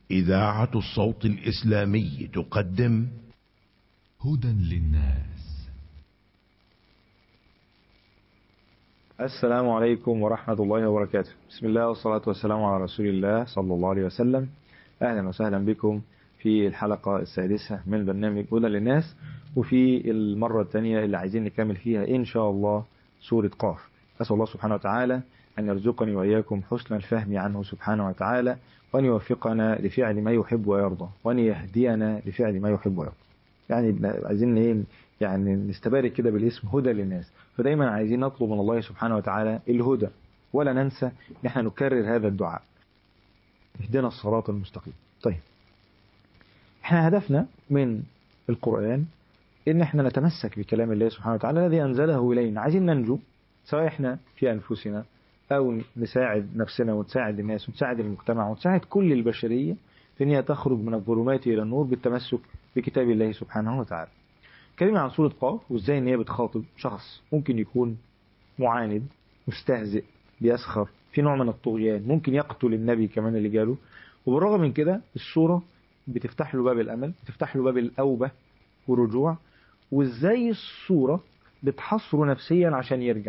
إذاعة الصوت الإسلامي تقدم هدى للناس السلام عليكم ورحمة الله وبركاته بسم الله والصلاة والسلام على رسول الله صلى الله عليه وسلم أهلا وسهلا بكم في الحلقة السادسة من برنامج هدى للناس وفي المرة الثانية اللي عايزين نكمل فيها إن شاء الله سورة قاف أسأل الله سبحانه وتعالى أن يرزقني وإياكم حسن الفهم عنه سبحانه وتعالى وأن يوفقنا لفعل ما يحب ويرضى وأن يهدينا لفعل ما يحب ويرضى يعني عايزين ايه يعني نستبارك كده بالاسم هدى للناس فدايما عايزين نطلب من الله سبحانه وتعالى الهدى ولا ننسى ان احنا نكرر هذا الدعاء اهدنا الصراط المستقيم طيب احنا هدفنا من القرآن ان احنا نتمسك بكلام الله سبحانه وتعالى الذي انزله الينا عايزين ننجو سواء احنا في انفسنا او نساعد نفسنا ونساعد الناس ونساعد المجتمع ونساعد كل البشرية في ان هي تخرج من الظلمات الى النور بالتمسك بكتاب الله سبحانه وتعالى كلمة عن سورة قاف وازاي ان هي بتخاطب شخص ممكن يكون معاند مستهزئ بيسخر في نوع من الطغيان ممكن يقتل النبي كمان اللي جاله وبالرغم من كده السورة بتفتح له باب الأمل بتفتح له باب الأوبة والرجوع وازاي السورة بتحصره نفسيا عشان يرجع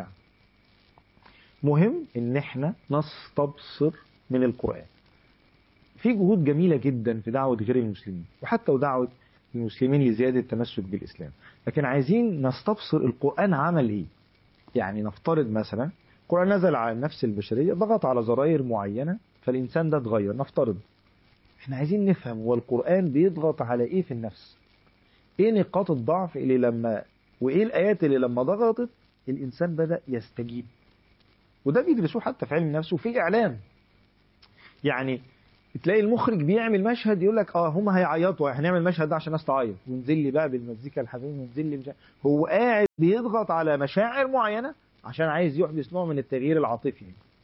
مهم ان احنا نستبصر من القرآن في جهود جميلة جدا في دعوة غير المسلمين وحتى ودعوة المسلمين لزيادة التمسك بالإسلام لكن عايزين نستبصر القرآن عمل إيه يعني نفترض مثلا القرآن نزل على النفس البشرية ضغط على زراير معينة فالإنسان ده اتغير نفترض احنا عايزين نفهم هو القرآن بيضغط على إيه في النفس إيه نقاط الضعف اللي لما وإيه الآيات اللي لما ضغطت الإنسان بدأ يستجيب وده بيدرسوه حتى في علم النفس وفي إعلام يعني تلاقي المخرج بيعمل مشهد يقول لك اه هم هيعيطوا هنعمل المشهد ده عشان الناس تعيط وينزل لي بقى بالمزيكا الحزينه وينزل لي مش... هو قاعد بيضغط على مشاعر معينه عشان عايز يحدث نوع من التغيير العاطفي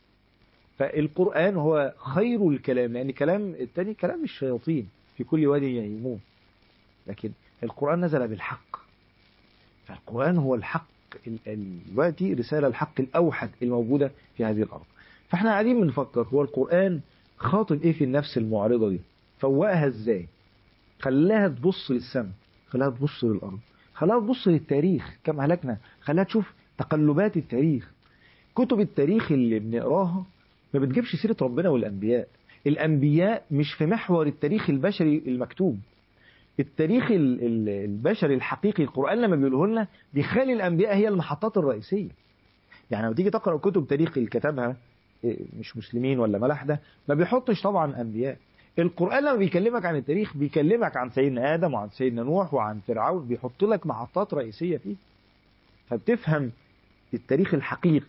فالقران هو خير الكلام لان كلام التاني كلام الشياطين في كل وادي يهيمون لكن القران نزل بالحق فالقران هو الحق دلوقتي رساله الحق الاوحد الموجوده في هذه الارض فاحنا قاعدين بنفكر هو القران خاطب ايه في النفس المعرضة دي فوقها ازاي خلاها تبص للسماء خلاها تبص للأرض خلاها تبص للتاريخ كم هلكنا خلاها تشوف تقلبات التاريخ كتب التاريخ اللي بنقراها ما بتجيبش سيرة ربنا والأنبياء الأنبياء مش في محور التاريخ البشري المكتوب التاريخ البشري الحقيقي القرآن لما بيقوله لنا بيخلي الأنبياء هي المحطات الرئيسية يعني لما تيجي تقرأ كتب تاريخ اللي كتبها مش مسلمين ولا ملاحدة ما بيحطش طبعا أنبياء القرآن لما بيكلمك عن التاريخ بيكلمك عن سيدنا آدم وعن سيدنا نوح وعن فرعون بيحط لك محطات رئيسية فيه فبتفهم التاريخ الحقيقي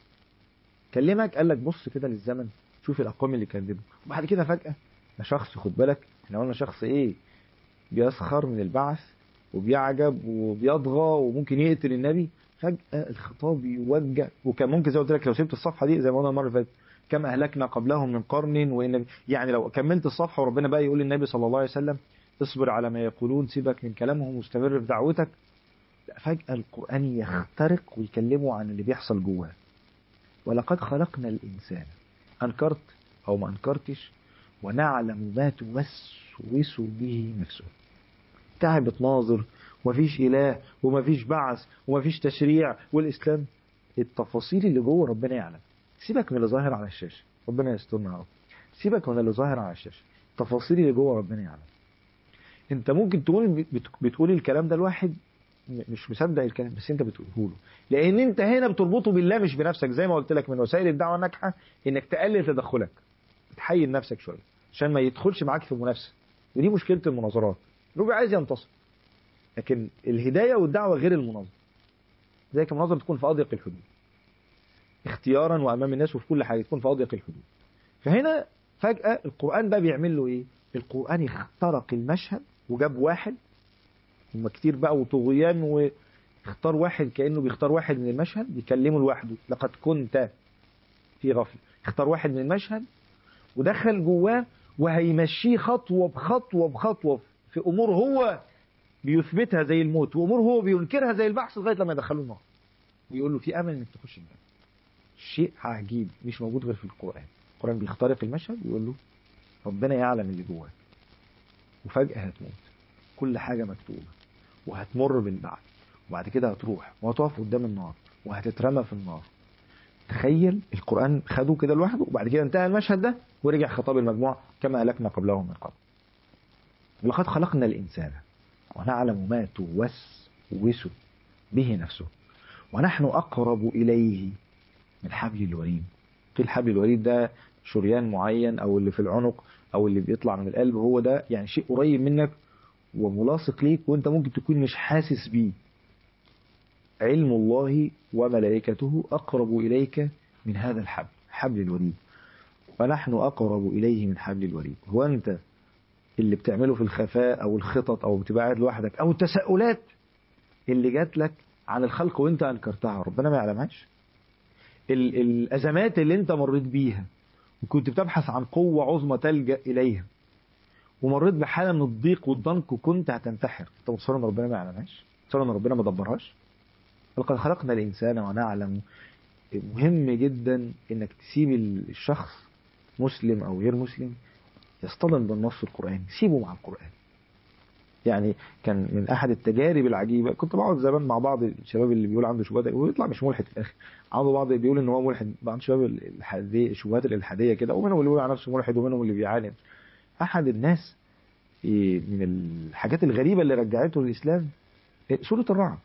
كلمك قال لك بص كده للزمن شوف الأقوام اللي كذبوا وبعد كده فجأة ده شخص خد بالك احنا قلنا شخص ايه بيسخر من البعث وبيعجب وبيطغى وممكن يقتل النبي فجأة الخطاب يوجه وكان ممكن زي ما قلت لك لو سبت الصفحة دي زي ما قلنا المرة اللي فاتت كم أهلكنا قبلهم من قرن وإن يعني لو كملت الصفحة وربنا بقى يقول للنبي صلى الله عليه وسلم اصبر على ما يقولون سيبك من كلامهم واستمر في دعوتك فجأة القرآن يخترق ويكلمه عن اللي بيحصل جواه ولقد خلقنا الإنسان أنكرت أو ما أنكرتش ونعلم ما توسوس به نفسه تعبت ناظر ومفيش إله ومفيش بعث ومفيش تشريع والإسلام التفاصيل اللي جوه ربنا يعلم سيبك من اللي ظاهر على الشاشة ربنا يسترنا يا رب سيبك من اللي ظاهر على الشاشة التفاصيل اللي جوه ربنا يعلم انت ممكن تقول بتقول الكلام ده لواحد مش مصدق الكلام بس انت بتقوله له لان انت هنا بتربطه بالله مش بنفسك زي ما قلت لك من وسائل الدعوه الناجحه انك تقلل تدخلك تحيل نفسك شويه عشان ما يدخلش معاك في منافسه ودي مشكله المناظرات ربي عايز ينتصر لكن الهداية والدعوة غير المناظرة زي المناظرة تكون في أضيق الحدود اختيارا وأمام الناس وفي كل حاجة تكون في أضيق الحدود فهنا فجأة القرآن بقى بيعمل له إيه القرآن يخترق المشهد وجاب واحد هم كتير بقى وطغيان واختار واحد كأنه بيختار واحد من المشهد بيكلمه لوحده لقد كنت في غفلة اختار واحد من المشهد ودخل جواه وهيمشيه خطوة بخطوة بخطوة في أمور هو بيثبتها زي الموت وامور هو بينكرها زي البحث لغايه لما يدخلوه النار ويقول له في امل انك تخش الجنه شيء عجيب مش موجود غير في القران القران بيخترق المشهد ويقول له ربنا يعلم اللي جواك وفجأة هتموت كل حاجة مكتوبة وهتمر بالبعث وبعد كده هتروح وهتقف قدام النار وهتترمى في النار تخيل القرآن خده كده لوحده وبعد كده انتهى المشهد ده ورجع خطاب المجموعة كما أهلكنا قبلهم من قبل ولقد خلقنا الإنسان ونعلم ما توسوس به نفسه ونحن أقرب إليه من حبل الوريد قيل حبل الوريد ده شريان معين أو اللي في العنق أو اللي بيطلع من القلب هو ده يعني شيء قريب منك وملاصق ليك وانت ممكن تكون مش حاسس بيه علم الله وملائكته أقرب إليك من هذا الحبل حبل الوريد ونحن أقرب إليه من حبل الوريد هو أنت اللي بتعمله في الخفاء أو الخطط أو بتبقى قاعد لوحدك أو التساؤلات اللي جات لك عن الخلق وانت أنكرتها ربنا ما يعلمهاش ال- الأزمات اللي انت مريت بيها وكنت بتبحث عن قوة عظمى تلجأ إليها ومريت بحالة من الضيق والضنك وكنت هتنتحر انت متصور ان ربنا ما يعلمهاش متصور ان ربنا ما دبرهاش ولقد خلقنا الإنسان ونعلم مهم جدا انك تسيب الشخص مسلم او غير مسلم يصطدم بالنص القرآني سيبه مع القرآن يعني كان من احد التجارب العجيبه كنت بقعد زمان مع بعض الشباب اللي بيقول عنده شبهات ويطلع مش ملحد في الاخر عنده بعض بيقول ان هو ملحد بعض الشباب الحدية الشبهات الالحاديه كده ومنهم اللي بيقول على نفسه ملحد ومنهم اللي بيعاند احد الناس إيه، من الحاجات الغريبه اللي رجعته للاسلام إيه، سوره الرعد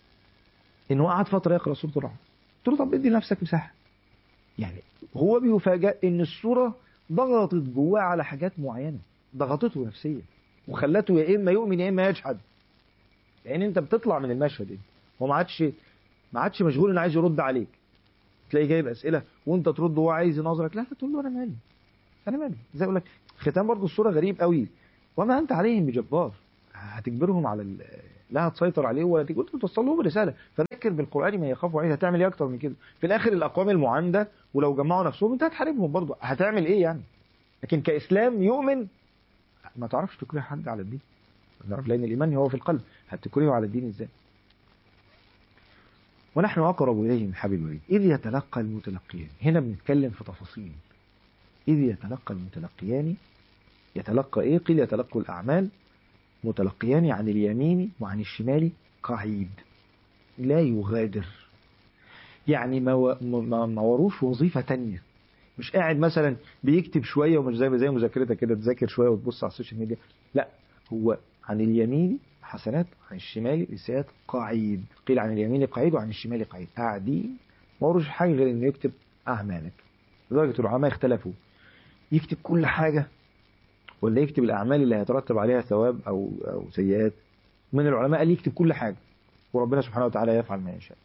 ان هو قعد فتره يقرا سوره الرعد قلت له طب ادي لنفسك مساحه يعني هو بيفاجئ ان السوره ضغطت جواه على حاجات معينه ضغطته نفسيا وخلته يا اما يؤمن يا اما يجحد لان انت بتطلع من المشهد ده هو ما عادش ما عادش مشغول انه عايز يرد عليك تلاقيه جايب اسئله وانت ترد وهو عايز يناظرك لا لا تقول له انا مالي انا مالي زي اقول لك ختام برضه الصوره غريب قوي وما انت عليهم بجبار هتجبرهم على ال... لا هتسيطر عليه ولا تيجي قلت له توصل لهم رساله فذكر بالقران ما يخافوا عليه هتعمل ايه اكتر من كده في الاخر الاقوام المعانده ولو جمعوا نفسهم انت هتحاربهم برضه هتعمل ايه يعني لكن كاسلام يؤمن ما تعرفش تكره حد على الدين نعرف لان الايمان هو في القلب هتكرهه على الدين ازاي ونحن اقرب اليه من حبل الوريد اذ يتلقى المتلقيان هنا بنتكلم في تفاصيل اذ يتلقى المتلقيان يتلقى ايه قيل يتلقوا الاعمال متلقيان عن اليمين وعن الشمال قعيد لا يغادر يعني ما, و... ما, ما وروش وظيفة تانية مش قاعد مثلا بيكتب شوية ومش زي زي مذاكرتك كده تذاكر شوية وتبص على السوشيال ميديا لا هو عن اليمين حسنات عن الشمال سيئات قعيد قيل عن اليمين قعيد وعن الشمال قعيد قاعدين ما وروش حاجة غير انه يكتب أعمالك لدرجة العلماء اختلفوا يكتب كل حاجة ولا يكتب الأعمال اللي هيترتب عليها ثواب أو أو سيئات من العلماء قال يكتب كل حاجة وربنا سبحانه وتعالى يفعل ما يشاء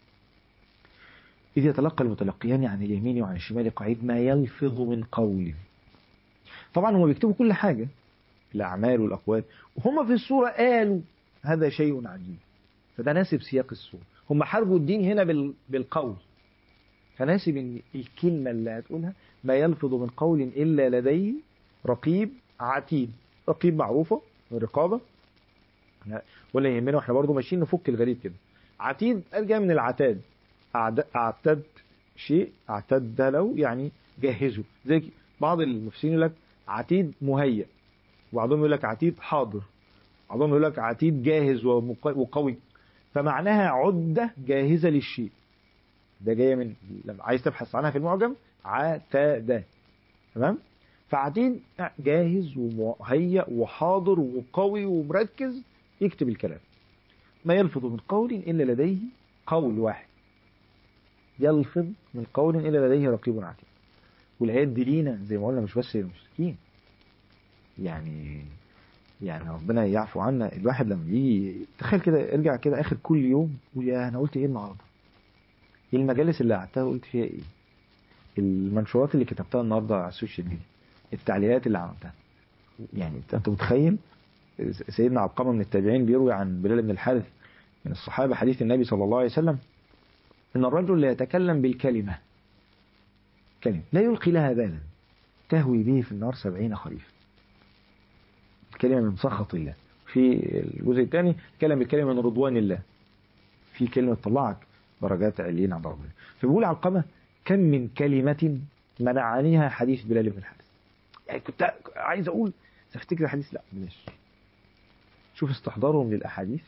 إذ يتلقى المتلقيان عن اليمين وعن الشمال قعيد ما يلفظ من قول طبعا هم بيكتبوا كل حاجة الأعمال والأقوال وهم في السورة قالوا هذا شيء عجيب فده ناسب سياق السورة هم حاربوا الدين هنا بال... بالقول فناسب ان الكلمة اللي هتقولها ما يلفظ من قول إلا لديه رقيب عتيد رقيب معروفة الرقابة ولا يهمنا واحنا برضو ماشيين نفك الغريب كده عتيد قال جاي من العتاد أعد- اعتد شيء اعتد له يعني جهزه زي بعض المفسرين يقول لك عتيد مهيأ وبعضهم يقول لك عتيد حاضر بعضهم يقول لك عتيد جاهز ومق- وقوي فمعناها عدة جاهزة للشيء ده جاية من لما عايز تبحث عنها في المعجم عتادة تمام فعتيد جاهز ومهيأ وحاضر وقوي ومركز يكتب الكلام ما يلفظ من قول إلا لديه قول واحد يلفظ من قول إلا لديه رقيب عتيد والآيات دي لينا زي ما قلنا مش بس للمشركين يعني يعني ربنا يعفو عنا الواحد لما يجي تخيل كده ارجع كده اخر كل يوم قول يا انا قلت ايه النهارده ايه المجالس اللي قعدتها قلت فيها ايه المنشورات اللي كتبتها النهارده على السوشيال ميديا التعليقات اللي عملتها يعني انت أنت متخيل سيدنا عبقمة من التابعين بيروي عن بلال بن الحارث من الصحابة حديث النبي صلى الله عليه وسلم إن الرجل لا يتكلم بالكلمة كلمة لا يلقي لها بالا تهوي به في النار سبعين خريف كلمة من سخط الله في الجزء الثاني كلام بالكلمة من رضوان الله في كلمة تطلعك درجات عليين عند ربنا فبيقول علقمة كم من كلمة منعنيها حديث بلال بن الحارث يعني كنت عايز اقول بس افتكر الحديث لا بلاش شوف استحضارهم للاحاديث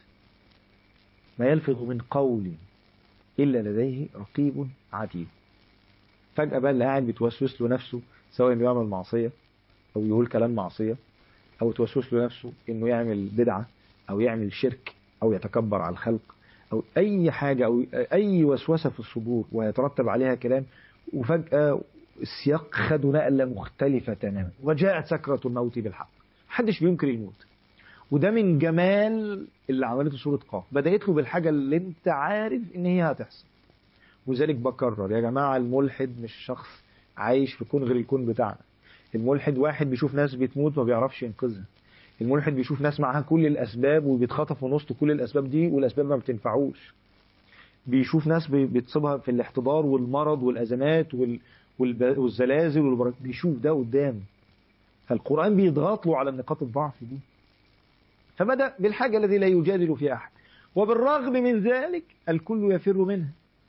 ما يلفظ من قول الا لديه رقيب عتيد فجاه بقى اللي قاعد بتوسوس له نفسه سواء انه يعمل معصيه او يقول كلام معصيه او توسوس له نفسه انه يعمل بدعه او يعمل شرك او يتكبر على الخلق او اي حاجه او اي وسوسه في الصدور ويترتب عليها كلام وفجاه السياق خدوا نقله مختلفه تماما وجاءت سكره الموت بالحق محدش بينكر الموت وده من جمال اللي عملته سوره قاف بدات له بالحاجه اللي انت عارف ان هي هتحصل وذلك بكرر يا جماعه الملحد مش شخص عايش في كون غير الكون بتاعنا الملحد واحد بيشوف ناس بتموت ما بيعرفش ينقذها الملحد بيشوف ناس معاها كل الاسباب وبيتخطف في وسط كل الاسباب دي والاسباب ما بتنفعوش بيشوف ناس بيتصيبها في الاحتضار والمرض والازمات وال... والب... والزلازل والبرك... بيشوف ده قدامه فالقران بيضغط له على نقاط الضعف دي فبدا بالحاجه التي لا يجادل فيها احد وبالرغم من ذلك الكل يفر منها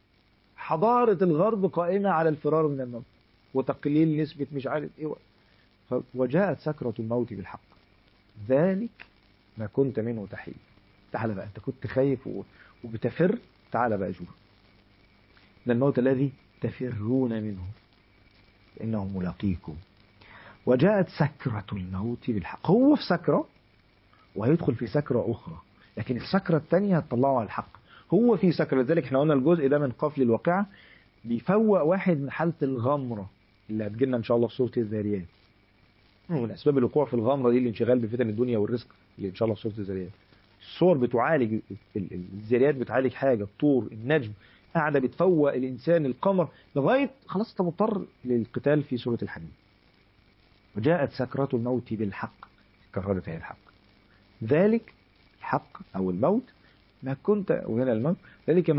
حضاره الغرب قائمه على الفرار من الموت وتقليل نسبه مش عارف ايه وجاءت سكره الموت بالحق ذلك ما كنت منه تحيد تعال بقى انت كنت خايف وبتفر تعال بقى شوف ده الموت الذي تفرون منه إنه ملاقيكم وجاءت سكرة الموت بالحق هو في سكرة وهيدخل في سكرة أخرى لكن السكرة الثانية هتطلعه على الحق هو في سكرة لذلك احنا قلنا الجزء ده من قفل الواقعة بيفوق واحد من حالة الغمرة اللي هتجيلنا إن شاء الله في سورة الذاريات من أسباب الوقوع في الغمرة دي الانشغال بفتن الدنيا والرزق اللي إن شاء الله في سورة الذاريات الصور بتعالج الذريات بتعالج حاجة الطور النجم قاعدة بتفوق الإنسان القمر لغاية خلاص أنت مضطر للقتال في سورة الحديد وجاءت سكرات الموت بالحق كررت هي الحق ذلك الحق أو الموت ما كنت وهنا الموت ذلك